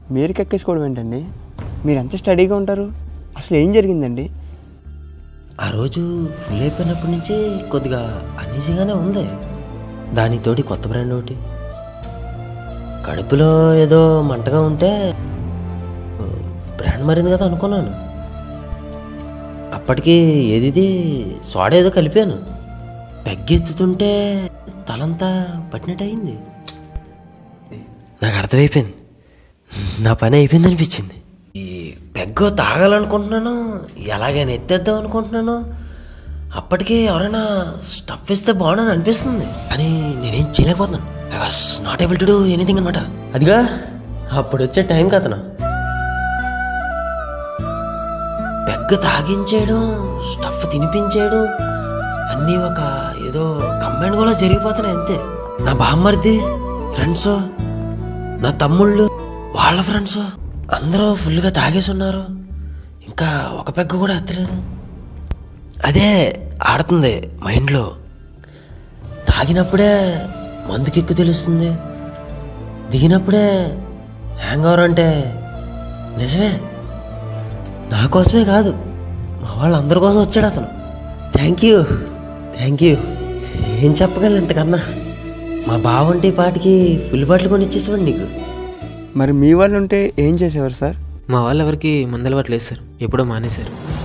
మీరు ఎక్కేసుకోవడం ఏంటండి మీరు ఎంత స్టడీగా ఉంటారు అసలు ఏం జరిగిందండి ఆ రోజు ఫుల్ అయిపోయినప్పటి నుంచి కొద్దిగా అనీజీగానే ఉంది దానితోటి కొత్త బ్రాండ్ ఒకటి కడుపులో ఏదో మంటగా ఉంటే బ్రాండ్ మారింది కదా అనుకున్నాను అప్పటికి ఏదిది సోడా ఏదో కలిపాను పెగ్గెత్తుతుంటే తలంతా పట్టినట్టు అయింది నాకు అర్థమైపోయింది నా పని అయిపోయింది అనిపించింది ఈ పెగ్గ తాగాలనుకుంటున్నాను ఎలాగైనా ఎత్తేద్దాం అనుకుంటున్నాను అప్పటికి ఎవరైనా స్టఫ్ ఇస్తే బాగుండని అనిపిస్తుంది కానీ నేనేం చేయలేకపోతున్నాను I was not able to do anything అనమాట అదిగా అప్పుడు వచ్చే టైం కథను పెగ్గ తాగించేయడం స్టఫ్ తినిపించేయడం అన్నీ ఒక ఏదో కంబైన్ కూడా జరిగిపోతున్నాయి అంతే నా బామ్మర్ది ఫ్రెండ్స్ నా తమ్ముళ్ళు వాళ్ళ ఫ్రెండ్స్ అందరూ ఫుల్గా తాగేసి ఉన్నారు ఇంకా ఒక పెగ్గ కూడా ఎత్తలేదు అదే ఆడుతుంది మైండ్లో తాగినప్పుడే మందు కిక్కు తెలుస్తుంది దిగినప్పుడే హ్యాంగ్ ఓవర్ అంటే నిజమే నా కోసమే కాదు మా వాళ్ళందరి కోసం వచ్చాడు అతను థ్యాంక్ యూ థ్యాంక్ యూ ఏం చెప్పగలను ఇంతకన్నా మా బావంటే ఈ పాటికి ఫుల్ బాటిల్ కొని ఇచ్చేసేవాడు నీకు మరి మీ వాళ్ళు ఉంటే ఏం చేసేవారు సార్ మా వాళ్ళు ఎవరికి మందలవాట్లేదు సార్ ఎప్పుడో మానేశారు